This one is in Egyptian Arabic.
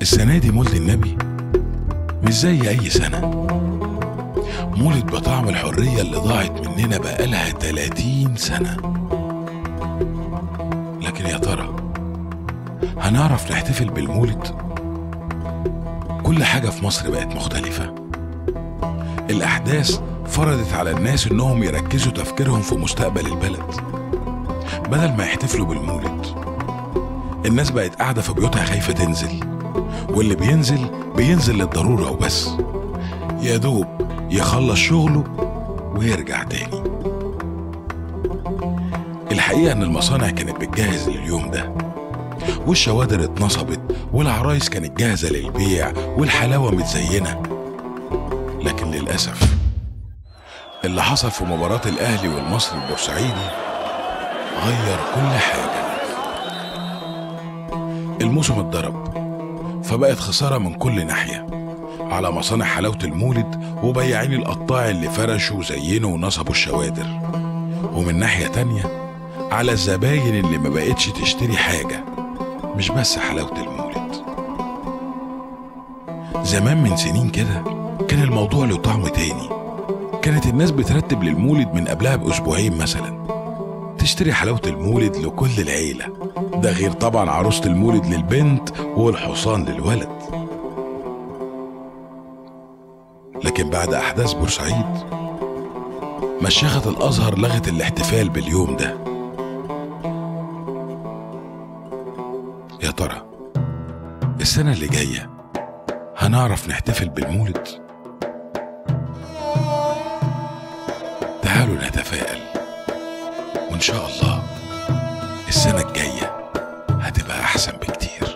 السنة دي مولد النبي مش زي أي سنة مولد بطعم الحرية اللي ضاعت مننا بقالها 30 سنة لكن يا ترى هنعرف نحتفل بالمولد كل حاجة في مصر بقت مختلفة الأحداث فرضت على الناس إنهم يركزوا تفكيرهم في مستقبل البلد بدل ما يحتفلوا بالمولد الناس بقت قاعدة في بيوتها خايفة تنزل واللي بينزل بينزل للضرورة وبس يا دوب يخلص شغله ويرجع تاني الحقيقة إن المصانع كانت بتجهز لليوم ده والشوادر اتنصبت والعرايس كانت جاهزة للبيع والحلاوة متزينة لكن للأسف اللي حصل في مباراة الأهلي والمصري البورسعيدي غير كل حاجة الموسم اتضرب فبقت خسارة من كل ناحية على مصانع حلاوة المولد وبياعين القطاع اللي فرشوا وزينوا ونصبوا الشوادر ومن ناحية تانية على الزباين اللي ما بقتش تشتري حاجة مش بس حلاوة المولد زمان من سنين كده كان الموضوع له طعم تاني كانت الناس بترتب للمولد من قبلها بأسبوعين مثلا تشتري حلاوة المولد لكل العيلة ده غير طبعا عروسة المولد للبنت والحصان للولد لكن بعد أحداث بورسعيد مشيخة الأزهر لغت الاحتفال باليوم ده يا ترى السنة اللي جاية هنعرف نحتفل بالمولد تعالوا نتفائل وإن شاء الله السنة الجاية هتبقى أحسن بكتير